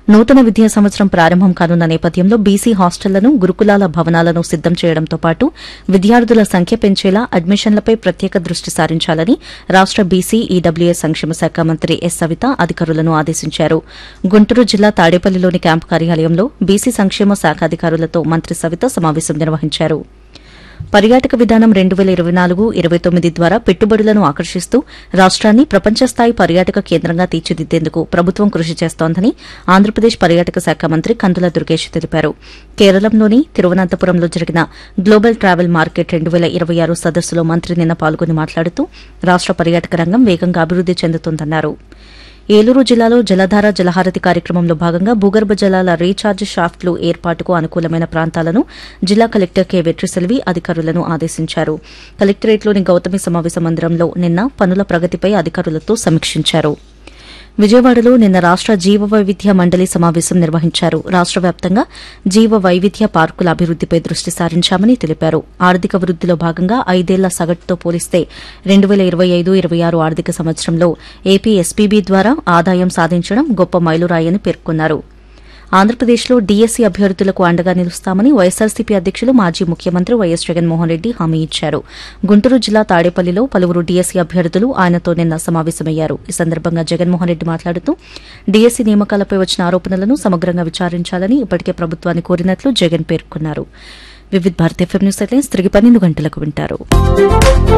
నూతన విద్యా సంవత్సరం ప్రారంభం కానున్న నేపథ్యంలో బీసీ హాస్టళ్లను గురుకులాల భవనాలను సిద్దం చేయడంతో పాటు విద్యార్థుల సంఖ్య పెంచేలా అడ్మిషన్లపై ప్రత్యేక దృష్టి సారించాలని రాష్ట బీసీ ఈడబ్ల్యూఎస్ సంక్షేమ శాఖ మంత్రి ఎస్ సవిత అధికారులను ఆదేశించారు గుంటూరు జిల్లా తాడేపల్లిలోని క్యాంపు కార్యాలయంలో బీసీ సంక్షేమ శాఖ అధికారులతో మంత్రి సవిత సమావేశం నిర్వహించారు పర్యాటక విధానం రెండు వేల ఇరవై నాలుగు ఇరవై తొమ్మిది ద్వారా పెట్టుబడులను ఆకర్షిస్తూ రాష్ట్రాన్ని ప్రపంచ స్థాయి పర్యాటక కేంద్రంగా తీర్చిదిద్దేందుకు ప్రభుత్వం కృషి చేస్తోందని ఆంధ్రప్రదేశ్ పర్యాటక శాఖ మంత్రి కందుల దుర్గేష్ తెలిపారు కేరళంలోని తిరువనంతపురంలో జరిగిన గ్లోబల్ ట్రావెల్ మార్కెట్ రెండు వేల ఇరవై ఆరు సదస్సులో మంత్రి నిన్న పాల్గొని మాట్లాడుతూ రాష్ట పర్యాటక రంగం వేగంగా అభివృద్ది చెందుతోందన్నారు ఏలూరు జిల్లాలో జలధార జలహారతి కార్యక్రమంలో భాగంగా భూగర్భ జలాల రీఛార్జ్ షాఫ్ట్లు ఏర్పాటుకు అనుకూలమైన ప్రాంతాలను జిల్లా కలెక్టర్ కె వెట్రిసెల్వి అధికారులను ఆదేశించారు కలెక్టరేట్లోని గౌతమి సమావేశ మందిరంలో నిన్న పనుల ప్రగతిపై అధికారులతో సమీక్షించారు విజయవాడలో నిన్న రాష్ట జీవ వైవిధ్య మండలి సమావేశం నిర్వహించారు రాష్ట వ్యాప్తంగా జీవ వైవిధ్య పార్కుల అభివృద్దిపై దృష్టి సారించామని తెలిపారు ఆర్థిక వృద్దిలో భాగంగా ఐదేళ్ల సగటుతో పోలిస్తే రెండు వేల ఇరవై ఐదు ఇరవై ఆరు ఆర్థిక సంవత్సరంలో ఏపీ ఎస్పీబీ ద్వారా ఆదాయం సాధించడం గొప్ప మైలురాయని పేర్కొన్నారు ఆంధ్రప్రదేశ్లో డీఎస్సీ అభ్యర్థులకు అండగా నిలుస్తామని వైఎస్సార్సీపీ అధ్యకులు మాజీ ముఖ్యమంత్రి వైఎస్ జగన్మోహన్ రెడ్డి హామీ ఇచ్చారు గుంటూరు జిల్లా తాడేపల్లిలో పలువురు డీఎస్సీ అభ్యర్థులు ఆయనతో నిన్న సమావేశమయ్యారు ఈ సందర్భంగా జగన్మోహన్ రెడ్డి మాట్లాడుతూ డీఎస్సీ నియామకాలపై వచ్చిన ఆరోపణలను సమగ్రంగా విచారించాలని ఇప్పటికే ప్రభుత్వాన్ని కోరినట్లు జగన్ పేర్కొన్నారు వివిధ భారతీయ ఎఫ్ఎం న్యూస్ హెడ్లైన్స్ తిరిగి పన్నెండు గంటలకు వింటారు